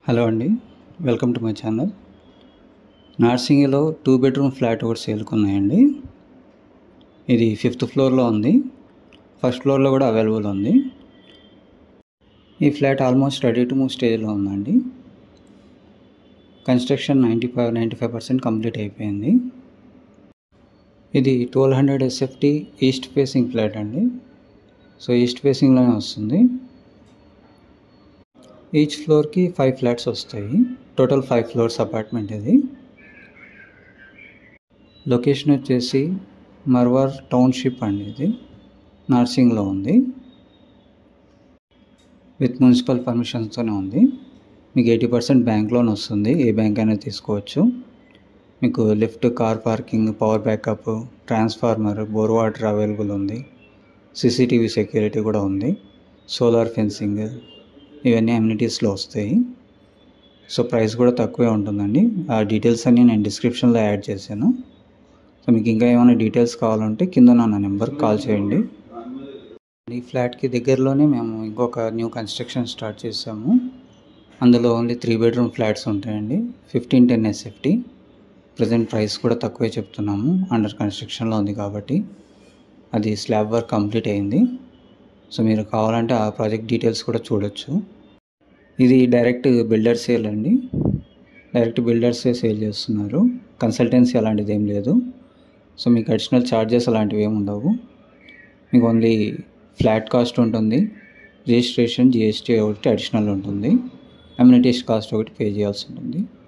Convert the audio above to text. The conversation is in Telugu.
హలో అండి వెల్కమ్ టు మై ఛానల్ నార్సింగిలో టూ బెడ్రూమ్ ఫ్లాట్ ఒకటి సేల్కి ఉన్నాయండి ఇది ఫిఫ్త్ ఫ్లోర్లో ఉంది ఫస్ట్ ఫ్లోర్లో కూడా అవైలబుల్ ఉంది ఈ flat almost ready to move స్టేజ్లో ఉందండి construction ninety five ninety five percent complete అయిపోయింది ఇది twelve hundred SFT east facing flat అండి సో ఈస్ట్ ఫేసింగ్లోనే వస్తుంది ఈచ్ ఫ్లోర్కి ఫైవ్ ఫ్లాట్స్ వస్తాయి టోటల్ ఫైవ్ ఫ్లోర్స్ అపార్ట్మెంట్ ఇది లొకేషన్ వచ్చేసి మర్వార్ టౌన్షిప్ అండి ఇది నార్సింగ్లో ఉంది విత్ మున్సిపల్ పర్మిషన్స్తోనే ఉంది మీకు ఎయిటీ పర్సెంట్ బ్యాంక్ లోన్ వస్తుంది ఏ బ్యాంక్ అయినా తీసుకోవచ్చు మీకు lift car parking power backup transformer bore water available ఉంది సీసీటీవీ సెక్యూరిటీ కూడా ఉంది సోలార్ ఫెన్సింగ్ ఇవన్నీ అమ్యూనిటీస్లో వస్తాయి సో ప్రైస్ కూడా తక్కువే ఉంటుందండి ఆ డీటెయిల్స్ అన్నీ నేను డిస్క్రిప్షన్లో యాడ్ చేశాను సో మీకు ఇంకా ఏమైనా డీటెయిల్స్ కావాలంటే కింద నా నెంబర్కి కాల్ చేయండి ఈ ఫ్లాట్కి దగ్గరలోనే మేము ఇంకొక న్యూ కన్స్ట్రక్షన్ స్టార్ట్ చేసాము అందులో ఓన్లీ త్రీ బెడ్రూమ్ ఫ్లాట్స్ ఉంటాయండి fifteen ten SFT present price కూడా తక్కువే చెప్తున్నాము అండర్ కన్స్ట్రక్షన్లో ఉంది కాబట్టి అది స్లాబ్ వర్క్ కంప్లీట్ అయింది సో మీరు కావాలంటే ఆ ప్రాజెక్ట్ డీటెయిల్స్ కూడా చూడొచ్చు ఇది డైరెక్ట్ బిల్డర్ సేల్ అండి డైరెక్ట్ బిల్డర్సే సేల్ చేస్తున్నారు కన్సల్టెన్సీ అలాంటిది ఏం లేదు సో మీకు అడిషనల్ ఛార్జెస్ అలాంటివి ఏమి ఉండవు మీకు ఓన్లీ ఫ్లాట్ కాస్ట్ ఉంటుంది రిజిస్ట్రేషన్ జిఎస్టీ ఒకటి అడిషనల్ ఉంటుంది అమ్యూనిటీస్ కాస్ట్ ఒకటి పే చేయాల్సి ఉంటుంది